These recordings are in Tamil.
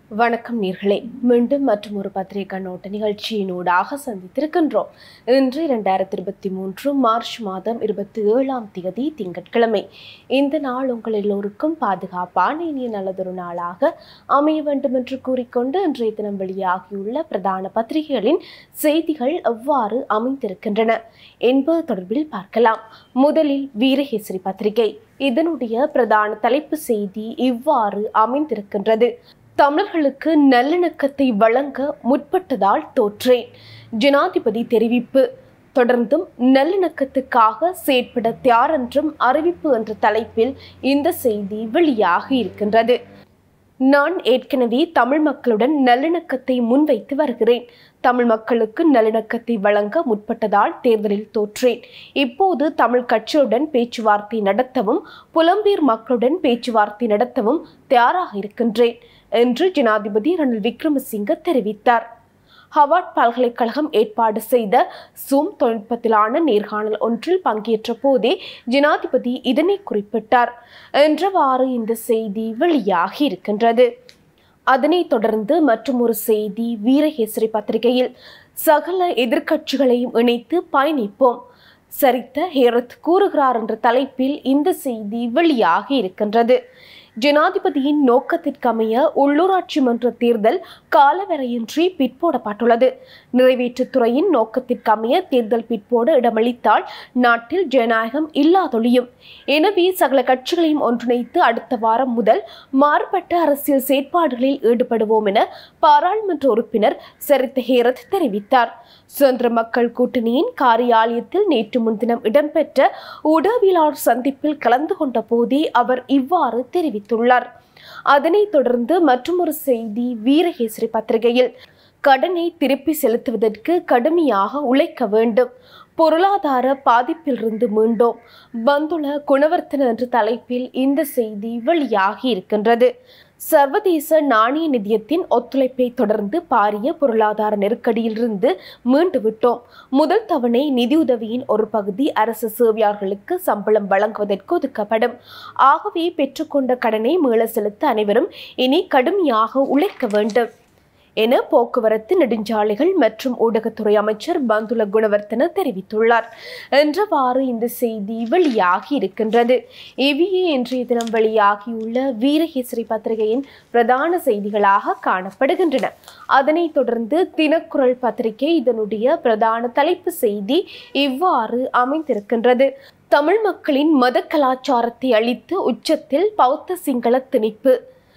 வணக்கம் நேர்களே மீண்டும் மற்றும் ஒரு பத்திரிகை கண்ணோட்ட நிகழ்ச்சியினூடாக சந்தித்திருக்கின்றோம் இன்று இரண்டாயிரத்தி இருபத்தி மூன்று மார்ச் மாதம் இருபத்தி ஏழாம் தேதி திங்கட்கிழமை இந்த நாள் உங்கள் எல்லோருக்கும் பாதுகாப்பான இனிய நல்லதொரு நாளாக அமைய வேண்டும் என்று கூறிக்கொண்டு இன்றைய தினம் வெளியாகியுள்ள பிரதான பத்திரிகைகளின் செய்திகள் எவ்வாறு அமைந்திருக்கின்றன என்பது தொடர்பில் பார்க்கலாம் முதலில் வீரகேசரி பத்திரிகை இதனுடைய பிரதான தலைப்பு செய்தி இவ்வாறு அமைந்திருக்கின்றது தமிழர்களுக்கு நல்லிணக்கத்தை வழங்க முற்பட்டதால் தோற்றேன் ஜனாதிபதி தெரிவிப்பு தொடர்ந்தும் நல்லிணக்கத்துக்காக செயற்பட தயார் என்றும் அறிவிப்பு என்ற தலைப்பில் இந்த செய்தி வெளியாகி இருக்கின்றது நான் ஏற்கனவே தமிழ் மக்களுடன் நல்லிணக்கத்தை முன்வைத்து வருகிறேன் தமிழ் மக்களுக்கு நல்லிணக்கத்தை வழங்க முற்பட்டதால் தேர்தலில் தோற்றேன் இப்போது தமிழ் கட்சியுடன் பேச்சுவார்த்தை நடத்தவும் புலம்பெயர் மக்களுடன் பேச்சுவார்த்தை நடத்தவும் தயாராக இருக்கின்றேன் என்று ஜனாதிபதி ரணில் விக்ரமசிங்க தெரிவித்தார் ஹவார்ட் பல்கலைக்கழகம் ஏற்பாடு செய்த சூம் தொழில்நுட்பத்திலான நேர்காணல் ஒன்றில் பங்கேற்ற போதே ஜனாதிபதி இதனை குறிப்பிட்டார் என்றவாறு இந்த செய்தி வெளியாகி இருக்கின்றது அதனைத் தொடர்ந்து மற்றும் ஒரு செய்தி வீரகேசரி பத்திரிகையில் சகல எதிர்க்கட்சிகளையும் இணைத்து பயணிப்போம் சரித்த ஹேரத் கூறுகிறார் என்ற தலைப்பில் இந்த செய்தி வெளியாகி இருக்கின்றது ஜனாதிபதியின் நோக்கத்திற்கமைய உள்ளூராட்சி மன்ற தேர்தல் காலவரையின்றி பிற்போடப்பட்டுள்ளது நிறைவேற்றுத்துறையின் நோக்கத்திற்கமைய தேர்தல் பிற்போட இடமளித்தால் நாட்டில் ஜனநாயகம் இல்லாதொழியும் எனவே சகல கட்சிகளையும் ஒன்றிணைத்து அடுத்த வாரம் முதல் மாறுபட்ட அரசியல் செயற்பாடுகளில் ஈடுபடுவோம் என பாராளுமன்ற உறுப்பினர் சரித்த ஹேரத் தெரிவித்தார் சுதந்திர மக்கள் கூட்டணியின் காரியாலயத்தில் நேற்று முன்தினம் இடம்பெற்ற ஊடகவியலாளர் சந்திப்பில் கலந்து கொண்ட போதே அவர் இவ்வாறு தெரிவித்துள்ளார் அதனைத் தொடர்ந்து மற்றொரு செய்தி வீரகேசரி பத்திரிகையில் கடனை திருப்பி செலுத்துவதற்கு கடுமையாக உழைக்க வேண்டும் பொருளாதார பாதிப்பிலிருந்து மீண்டோம் பந்துல குணவர்த்தன என்ற தலைப்பில் இந்த செய்தி வெளியாகி இருக்கின்றது சர்வதேச நாணய நிதியத்தின் ஒத்துழைப்பை தொடர்ந்து பாரிய பொருளாதார நெருக்கடியிலிருந்து மீண்டு விட்டோம் முதல் தவணை நிதியுதவியின் ஒரு பகுதி அரசு சேவையாளர்களுக்கு சம்பளம் வழங்குவதற்கு ஒதுக்கப்படும் ஆகவே பெற்றுக்கொண்ட கடனை மீள செலுத்த அனைவரும் இனி கடுமையாக உழைக்க வேண்டும் என போக்குவரத்து நெடுஞ்சாலைகள் மற்றும் ஊடகத்துறை அமைச்சர் பந்துல குணவர்த்தன தெரிவித்துள்ளார் என்றவாறு இந்த செய்தி வெளியாகி இருக்கின்றது இவையே இன்றைய தினம் வெளியாகியுள்ள வீரகேசரி பத்திரிகையின் பிரதான செய்திகளாக காணப்படுகின்றன அதனைத் தொடர்ந்து தினக்குரல் பத்திரிகை இதனுடைய பிரதான தலைப்பு செய்தி இவ்வாறு அமைந்திருக்கின்றது தமிழ் மக்களின் மத கலாச்சாரத்தை அழித்து உச்சத்தில் பௌத்த சிங்கள திணிப்பு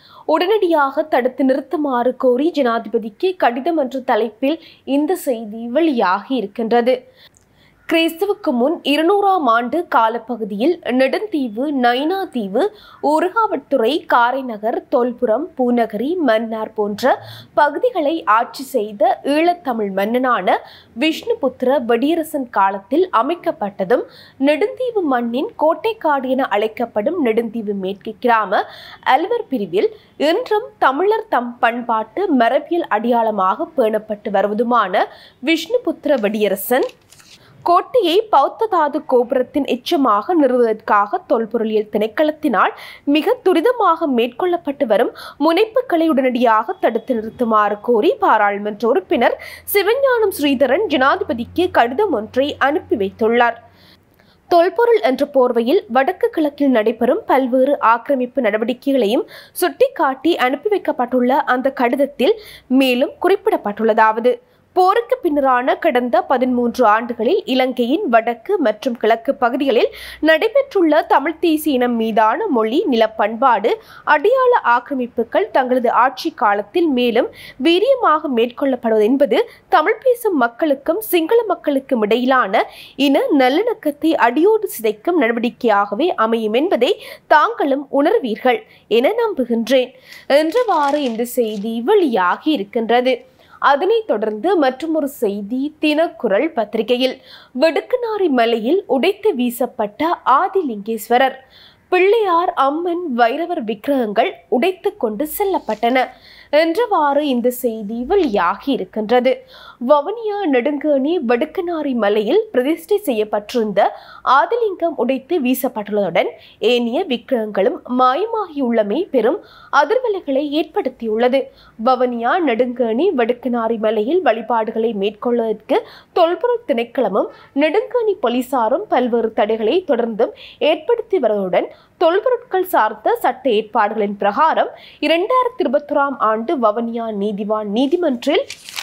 உடனடியாக தடுத்து நிறுத்துமாறு கோரி ஜனாதிபதிக்கு கடிதம் என்ற தலைப்பில் இந்த செய்தி வெளியாகி இருக்கின்றது கிறிஸ்துவுக்கு முன் இருநூறாம் ஆண்டு காலப்பகுதியில் நெடுந்தீவு நைனா தீவு ஊருகாவட்டுறை காரைநகர் தொல்புரம் பூநகரி மன்னார் போன்ற பகுதிகளை ஆட்சி செய்த ஈழத்தமிழ் மன்னனான விஷ்ணுபுத்திர வெடியரசன் காலத்தில் அமைக்கப்பட்டதும் நெடுந்தீவு மண்ணின் கோட்டைக்காடு என அழைக்கப்படும் நெடுந்தீவு மேற்கு கிராம அலுவர் பிரிவில் இன்றும் தமிழர் தம் பண்பாட்டு மரபியல் அடையாளமாக பேணப்பட்டு வருவதுமான விஷ்ணுபுத்திர வெடியரசன் கோட்டையை பௌத்த தாது கோபுரத்தின் எச்சமாக நிறுவுவதற்காக தொல்பொருளியல் திணைக்களத்தினால் மிக துரிதமாக மேற்கொள்ளப்பட்டு வரும் முனைப்புகளை உடனடியாக தடுத்து நிறுத்துமாறு கோரி பாராளுமன்ற உறுப்பினர் சிவஞானம் ஸ்ரீதரன் ஜனாதிபதிக்கு கடிதம் ஒன்றை அனுப்பி வைத்துள்ளார் தொல்பொருள் என்ற போர்வையில் வடக்கு கிழக்கில் நடைபெறும் பல்வேறு ஆக்கிரமிப்பு நடவடிக்கைகளையும் சுட்டிக்காட்டி அனுப்பி வைக்கப்பட்டுள்ள அந்த கடிதத்தில் மேலும் குறிப்பிடப்பட்டுள்ளதாவது போருக்கு பின்னரான கடந்த பதிமூன்று ஆண்டுகளில் இலங்கையின் வடக்கு மற்றும் கிழக்கு பகுதிகளில் நடைபெற்றுள்ள தமிழ் தேசிய இனம் மீதான மொழி நிலப்பண்பாடு அடையாள ஆக்கிரமிப்புகள் தங்களது ஆட்சி காலத்தில் மேலும் வீரியமாக மேற்கொள்ளப்படுவது என்பது தமிழ் பேசும் மக்களுக்கும் சிங்கள மக்களுக்கும் இடையிலான இன நல்லிணக்கத்தை அடியோடு சிதைக்கும் நடவடிக்கையாகவே அமையும் என்பதை தாங்களும் உணர்வீர்கள் என நம்புகின்றேன் என்றவாறு இந்த செய்தி வெளியாகி இருக்கின்றது அதனைத் தொடர்ந்து மற்றொரு செய்தி தினக்குரல் பத்திரிகையில் வெடுக்குநாரி மலையில் உடைத்து வீசப்பட்ட ஆதிலிங்கேஸ்வரர் பிள்ளையார் அம்மன் வைரவர் விக்கிரகங்கள் உடைத்து கொண்டு செல்லப்பட்டன என்றவாறு இந்த செய்தி வெளியாகி இருக்கின்றது வவுனியா நெடுங்கேணி வடுக்கனாரி மலையில் பிரதிஷ்டை செய்யப்பட்டிருந்த ஆதிலிங்கம் உடைத்து வீசப்பட்டுள்ளதுடன் ஏனைய விக்கிரகங்களும் மாயமாகியுள்ளமை பெரும் அதிர்வலைகளை ஏற்படுத்தியுள்ளது வவுனியா நெடுங்கேணி வடுக்கனாரி மலையில் வழிபாடுகளை மேற்கொள்வதற்கு தொல்பொருள் திணைக்களமும் நெடுங்கேணி போலீசாரும் பல்வேறு தடைகளை தொடர்ந்தும் ஏற்படுத்தி வருவதுடன் தொல்பொருட்கள் சார்ந்த சட்ட ஏற்பாடுகளின் பிரகாரம் இரண்டாயிரத்தி இருபத்தொராம் ஆண்டு வவுனியா நீதிவான் நீதிமன்றில்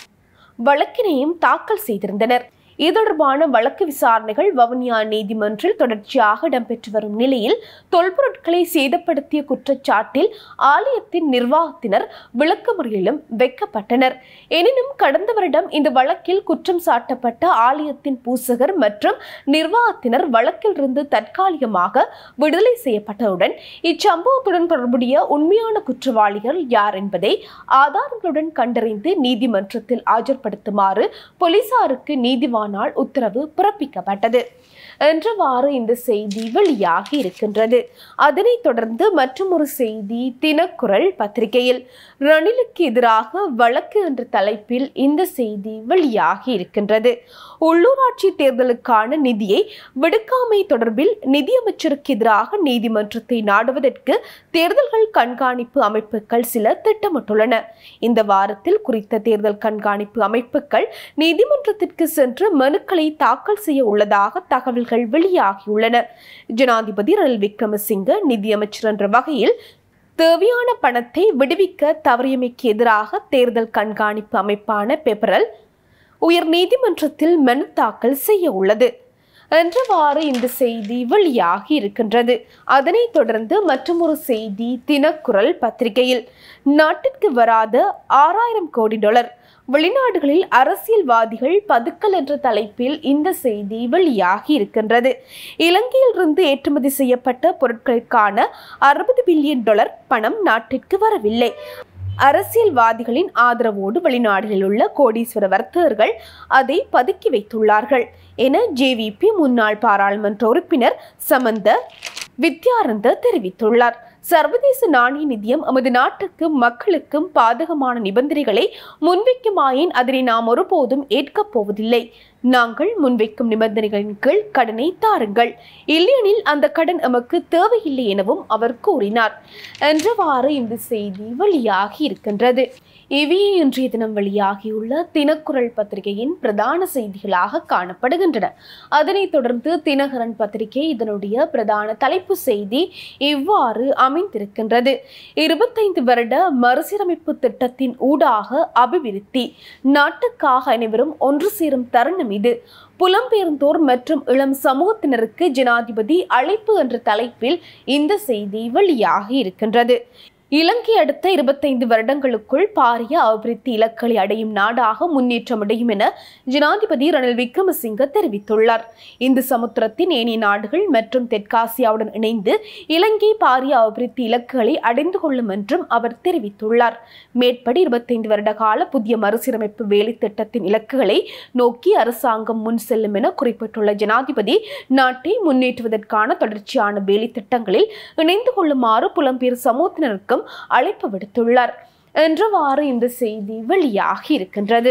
வழக்கினையும் தாக்கல் செய்திருந்தனர் இது தொடர்பான வழக்கு விசாரணைகள் வவுனியா நீதிமன்றில் தொடர்ச்சியாக இடம்பெற்று வரும் நிலையில் தொல்பொருட்களை சேதப்படுத்திய குற்றச்சாட்டில் ஆலயத்தின் நிர்வாகத்தினர் விளக்கமறியலும் வைக்கப்பட்டனர் எனினும் கடந்த வருடம் இந்த வழக்கில் குற்றம் சாட்டப்பட்ட ஆலயத்தின் பூசகர் மற்றும் நிர்வாகத்தினர் வழக்கிலிருந்து தற்காலிகமாக விடுதலை செய்யப்பட்டதுடன் இச்சம்பவத்துடன் தொடர்புடைய உண்மையான குற்றவாளிகள் யார் என்பதை ஆதாரங்களுடன் கண்டறிந்து நீதிமன்றத்தில் ஆஜர்படுத்துமாறு போலீசாருக்கு நீதிவானால் உத்தரவு பிறப்பிக்கப்பட்டது என்றவாறு இந்த செய்தி வெளியாகி இருக்கின்றது அதனைத் தொடர்ந்து மற்றொரு செய்தி தினக்குரல் பத்திரிகையில் ரணிலுக்கு எதிராக வழக்கு என்ற தலைப்பில் இந்த செய்தி வெளியாகி இருக்கின்றது உள்ளூராட்சி தேர்தலுக்கான நிதியை விடுக்காமை தொடர்பில் நிதியமைச்சருக்கு எதிராக நீதிமன்றத்தை நாடுவதற்கு தேர்தல்கள் கண்காணிப்பு அமைப்புகள் சில திட்டமிட்டுள்ளன இந்த வாரத்தில் குறித்த தேர்தல் கண்காணிப்பு அமைப்புகள் நீதிமன்றத்திற்கு சென்று மனுக்களை தாக்கல் செய்ய உள்ளதாக தகவல்கள் வெளியாகியுள்ளன ஜனாதிபதி ரணில் விக்ரமசிங்க நிதியமைச்சர் என்ற வகையில் தேவையான பணத்தை விடுவிக்க தவறியமைக்கு எதிராக தேர்தல் கண்காணிப்பு அமைப்பான பெப்பரல் உயர் நீதிமன்றத்தில் மனு தாக்கல் செய்ய உள்ளது என்றவாறு இந்த செய்தி வெளியாகி இருக்கின்றது அதனைத் தொடர்ந்து மற்றொரு செய்தி தினக்குரல் பத்திரிகையில் நாட்டிற்கு வராத ஆறாயிரம் கோடி டாலர் வெளிநாடுகளில் அரசியல்வாதிகள் பதுக்கல் என்ற தலைப்பில் இந்த செய்தி வெளியாகி இருக்கின்றது இலங்கையிலிருந்து ஏற்றுமதி செய்யப்பட்ட பொருட்களுக்கான அறுபது பில்லியன் டாலர் பணம் நாட்டிற்கு வரவில்லை அரசியல்வாதிகளின் ஆதரவோடு வெளிநாடுகளில் உள்ள கோடீஸ்வர வர்த்தகர்கள் அதை பதுக்கி வைத்துள்ளார்கள் என ஜேவிபி முன்னாள் பாராளுமன்ற உறுப்பினர் சமந்த வித்யானந்த தெரிவித்துள்ளார் சர்வதேச நாணய நிதியம் நமது நாட்டுக்கும் மக்களுக்கும் பாதகமான நிபந்தனைகளை முன்வைக்குமாயின் அதனை நாம் ஒருபோதும் ஏற்கப் போவதில்லை நாங்கள் முன்வைக்கும் நிபந்தனைகளின் கீழ் கடனை தாருங்கள் இல்லையெனில் அந்த கடன் எமக்கு தேவையில்லை எனவும் அவர் கூறினார் என்றவாறு இந்த செய்தி வெளியாகி இருக்கின்றது இவையே இன்றைய தினம் வெளியாகியுள்ள தினக்குரல் பத்திரிகையின் பிரதான செய்திகளாக காணப்படுகின்றன அதனைத் தொடர்ந்து தினகரன் பத்திரிகை இதனுடைய பிரதான தலைப்பு செய்தி இவ்வாறு அமைந்திருக்கின்றது இருபத்தைந்து வருட மறுசீரமைப்பு திட்டத்தின் ஊடாக அபிவிருத்தி நாட்டுக்காக அனைவரும் ஒன்று சேரும் தருணம் இது புலம்பெயர்ந்தோர் மற்றும் இளம் சமூகத்தினருக்கு ஜனாதிபதி அழைப்பு என்ற தலைப்பில் இந்த செய்தி வெளியாகி இருக்கின்றது இலங்கை அடுத்த இருபத்தைந்து வருடங்களுக்குள் பாரிய அபிவிருத்தி இலக்குகளை அடையும் நாடாக முன்னேற்றம் அடையும் என ஜனாதிபதி ரணில் விக்ரமசிங்க தெரிவித்துள்ளார் இந்து சமுத்திரத்தின் ஏனைய நாடுகள் மற்றும் தெற்காசியாவுடன் இணைந்து இலங்கை பாரிய அபிவிருத்தி இலக்குகளை அடைந்து கொள்ளும் என்றும் அவர் தெரிவித்துள்ளார் மேற்படி இருபத்தைந்து வருட கால புதிய மறுசீரமைப்பு வேலை திட்டத்தின் இலக்குகளை நோக்கி அரசாங்கம் முன் செல்லும் என குறிப்பிட்டுள்ள ஜனாதிபதி நாட்டை முன்னேற்றுவதற்கான தொடர்ச்சியான வேலை திட்டங்களில் இணைந்து கொள்ளுமாறு புலம்பெயர் சமூகத்தினருக்கும் அழைப்பு விடுத்துள்ளார் என்றவாறு இந்த செய்தி வெளியாகி இருக்கின்றது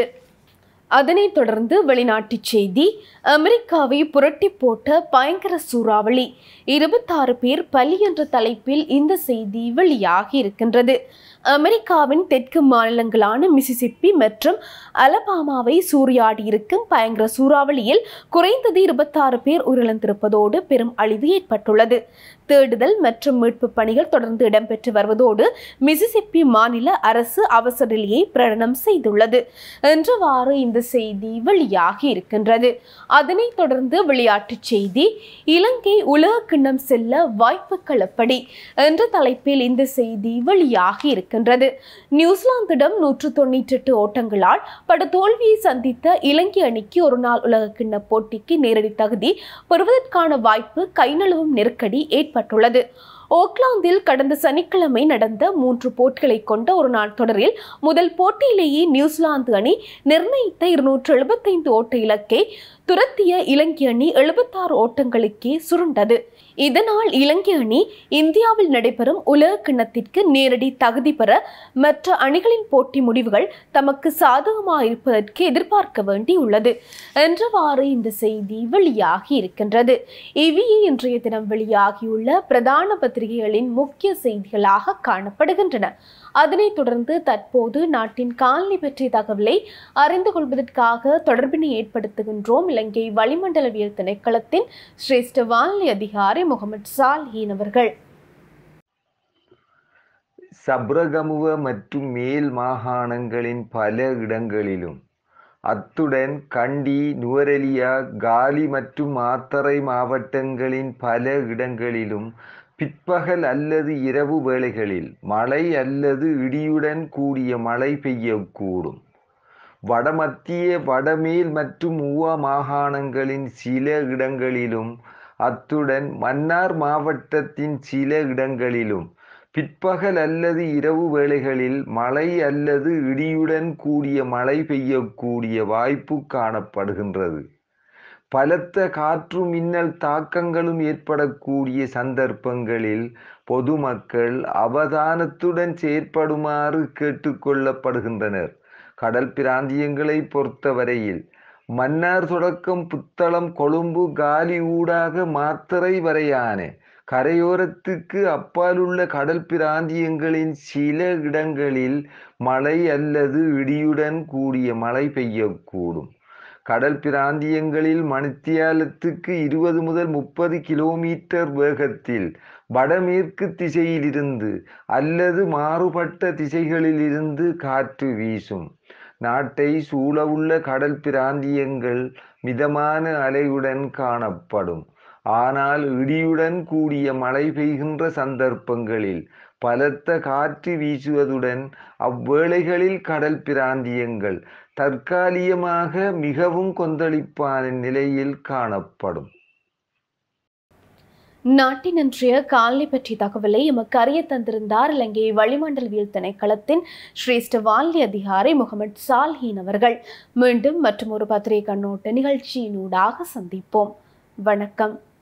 அதனைத் தொடர்ந்து வெளிநாட்டுச் செய்தி அமெரிக்காவை புரட்டி போட்ட பயங்கர சூறாவளி இருபத்தாறு பேர் பலி என்ற தலைப்பில் இந்த செய்தி வெளியாகி இருக்கின்றது அமெரிக்காவின் தெற்கு மாநிலங்களான மிசிசிப்பி மற்றும் அலபாமாவை சூறையாடி இருக்கும் பயங்கர சூறாவளியில் குறைந்தது இருபத்தாறு பேர் உயிரிழந்திருப்பதோடு பெரும் அழிவு ஏற்பட்டுள்ளது தேடுதல் மற்றும் மீட்பு பணிகள் தொடர்ந்து இடம்பெற்று வருவதோடு மிசிசிப்பி மாநில அரசு அவசர நிலையை பிரகடனம் செய்துள்ளது என்றவாறு இந்த செய்தி வெளியாகி இருக்கின்றது அதனைத் தொடர்ந்து விளையாட்டுச் செய்தி இலங்கை உலக கிண்ணம் செல்ல வாய்ப்புகள் எப்படி என்ற தலைப்பில் இந்த செய்தி வெளியாகி இருக்கின்றது நியூசிலாந்திடம் நூற்று தொண்ணூற்றி எட்டு ஓட்டங்களால் படு தோல்வியை சந்தித்த இலங்கை அணிக்கு ஒரு நாள் உலக கிண்ண போட்டிக்கு நேரடி தகுதி பெறுவதற்கான வாய்ப்பு கை நழுவும் நெருக்கடி ஏற்பட்டுள்ளது ஓக்லாந்தில் கடந்த சனிக்கிழமை நடந்த மூன்று போட்டிகளை கொண்ட ஒரு நாள் தொடரில் முதல் போட்டியிலேயே நியூசிலாந்து அணி நிர்ணயித்த இருநூற்று எழுபத்தைந்து ஓட்ட இலக்கை துரத்திய இலங்கை அணி எழுபத்தாறு ஓட்டங்களுக்கே சுருண்டது இதனால் இலங்கை அணி இந்தியாவில் நடைபெறும் உலக கிண்ணத்திற்கு நேரடி தகுதி பெற மற்ற அணிகளின் போட்டி முடிவுகள் தமக்கு சாதகமாக இருப்பதற்கு எதிர்பார்க்க வேண்டியுள்ளது என்றவாறு இந்த செய்தி வெளியாகி இருக்கின்றது இவையே இன்றைய தினம் வெளியாகியுள்ள பிரதான பத்திரிகைகளின் முக்கிய செய்திகளாக காணப்படுகின்றன அதனைத் தொடர்ந்து தற்போது நாட்டின் காலனி பற்றிய தகவலை அறிந்து கொள்வதற்காக தொடர்பினை ஏற்படுத்துகின்றோம் இலங்கை வளிமண்டலவியல் திணைக்களத்தின் சிரேஷ்ட வானிலை அதிகாரி முகமது சால்ஹீன் அவர்கள் சப்ரகமுவ மற்றும் மேல் மாகாணங்களின் பல இடங்களிலும் அத்துடன் கண்டி நுவரெலியா காலி மற்றும் மாத்தறை மாவட்டங்களின் பல இடங்களிலும் பிற்பகல் அல்லது இரவு வேளைகளில் மழை அல்லது இடியுடன் கூடிய மழை பெய்யக்கூடும் வடமத்திய வடமேல் மற்றும் ஊவா மாகாணங்களின் சில இடங்களிலும் அத்துடன் மன்னார் மாவட்டத்தின் சில இடங்களிலும் பிற்பகல் அல்லது இரவு வேளைகளில் மழை அல்லது இடியுடன் கூடிய மழை பெய்யக்கூடிய வாய்ப்பு காணப்படுகின்றது பலத்த காற்று மின்னல் தாக்கங்களும் ஏற்படக்கூடிய சந்தர்ப்பங்களில் பொதுமக்கள் அவதானத்துடன் செயற்படுமாறு கேட்டுக்கொள்ளப்படுகின்றனர் கடல் பிராந்தியங்களை பொறுத்தவரையில் மன்னார் தொடக்கம் புத்தளம் கொழும்பு காலி ஊடாக மாத்தறை வரையான கரையோரத்துக்கு அப்பாலுள்ள கடல் பிராந்தியங்களின் சில இடங்களில் மழை அல்லது இடியுடன் கூடிய மழை பெய்யக்கூடும் கடல் பிராந்தியங்களில் மணித்தியாலத்துக்கு இருபது முதல் முப்பது கிலோமீட்டர் வேகத்தில் வடமேற்கு திசையிலிருந்து அல்லது மாறுபட்ட திசைகளிலிருந்து காற்று வீசும் நாட்டை சூழவுள்ள கடல் பிராந்தியங்கள் மிதமான அலையுடன் காணப்படும் ஆனால் இடியுடன் கூடிய மழை பெய்கின்ற சந்தர்ப்பங்களில் பலத்த காற்று வீசுவதுடன் அவ்வேளைகளில் கடல் பிராந்தியங்கள் தற்காலிகமாக மிகவும் கொந்தளிப்பான நிலையில் காணப்படும் நாட்டின் இன்றைய காலனி பற்றிய தகவலை எமக்கு அறிய தந்திருந்தார் இலங்கை வளிமண்டலவியல் திணைக்களத்தின் சிரேஷ்ட வானிலை அதிகாரி முகமது சால்ஹீன் அவர்கள் மீண்டும் மற்றும் ஒரு பத்திரிகை கண்ணோட்ட நிகழ்ச்சியினூடாக சந்திப்போம் வணக்கம்